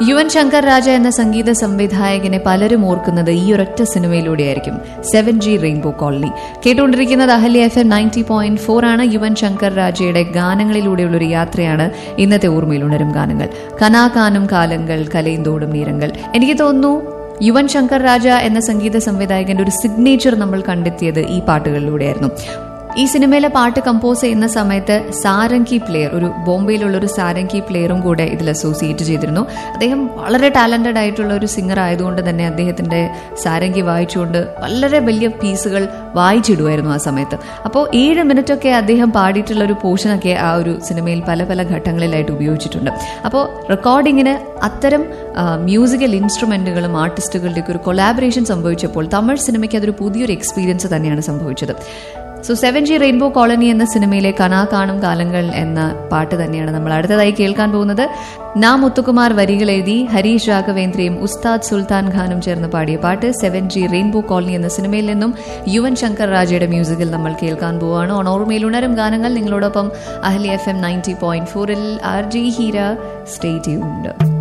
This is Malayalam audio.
യുവൻ ശങ്കർ രാജ എന്ന സംഗീത സംവിധായകനെ പലരും ഓർക്കുന്നത് ഈ ഒരൊറ്റ സിനിമയിലൂടെയായിരിക്കും സെവൻ ജി റെയിൻബോ കോളനി കേട്ടുകൊണ്ടിരിക്കുന്നത് Ahalya F M ninety point four ആണ് യുവൻ ശങ്കർ രാജയുടെ ഗാനങ്ങളിലൂടെയുള്ള ഒരു യാത്രയാണ് ഇന്നത്തെ ഓർമ്മയിൽ ഉണരും ഗാനങ്ങൾ കനാകാനും കാലങ്ങൾ കലയിന്തോടും നീരങ്ങൾ എനിക്ക് തോന്നുന്നു യുവൻ ശങ്കർ രാജ എന്ന സംഗീത സംവിധായകന്റെ ഒരു സിഗ്നേച്ചർ നമ്മൾ കണ്ടെത്തിയത് ഈ പാട്ടുകളിലൂടെയായിരുന്നു ഈ സിനിമയിലെ പാട്ട് കമ്പോസ് ചെയ്യുന്ന സമയത്ത് സാരംഗി പ്ലെയർ ഒരു ബോംബെയിലുള്ള ഒരു സാരംഗി പ്ലെയറും കൂടെ ഇതിൽ അസോസിയേറ്റ് ചെയ്തിരുന്നു അദ്ദേഹം വളരെ ടാലന്റഡ് ആയിട്ടുള്ള ഒരു സിംഗർ ആയതുകൊണ്ട് തന്നെ അദ്ദേഹത്തിന്റെ സാരംഗി വായിച്ചുകൊണ്ട് വളരെ വലിയ പീസുകൾ വായിച്ചിടുമായിരുന്നു ആ സമയത്ത് അപ്പോൾ ഏഴ് മിനിറ്റൊക്കെ അദ്ദേഹം പാടിയിട്ടുള്ള ഒരു പോർഷനൊക്കെ ആ ഒരു സിനിമയിൽ പല പല ഘട്ടങ്ങളിലായിട്ട് ഉപയോഗിച്ചിട്ടുണ്ട് അപ്പോൾ റെക്കോർഡിങ്ങിന് അത്തരം മ്യൂസിക്കൽ ഇൻസ്ട്രുമെന്റുകളും ആർട്ടിസ്റ്റുകളുടെയൊക്കെ ഒരു കൊളാബറേഷൻ സംഭവിച്ചപ്പോൾ തമിഴ് സിനിമയ്ക്ക് അതൊരു പുതിയൊരു എക്സ്പീരിയൻസ് തന്നെയാണ് സംഭവിച്ചത് so seven G rainbow colony എന്ന സിനിമയിലെ കനാ കാണും കാലങ്ങൾ എന്ന പാട്ട് തന്നെയാണ് നമ്മൾ അടുത്തതായി കേൾക്കാൻ പോകുന്നത് നാം മുത്തുകുമാർ വരികൾ എഴുതി ഹരീഷ് രാഘവേന്ദ്രയും ഉസ്താദ് സുൽത്താൻ ഖാനും ചേർന്ന് പാടിയ പാട്ട് സെവൻ ജി റെയിൻബോ കോളനി എന്ന സിനിമയിൽ നിന്നും യുവൻ ശങ്കർ രാജയുടെ മ്യൂസിക്കിൽ നമ്മൾ കേൾക്കാൻ പോവുകയാണ് ഓൺ ഓർമ്മയിൽ ഉണരും ഗാനങ്ങൾ നിങ്ങളോടൊപ്പം Ahalya F M ninety point ഫോറിൽ R J Heera stay tuned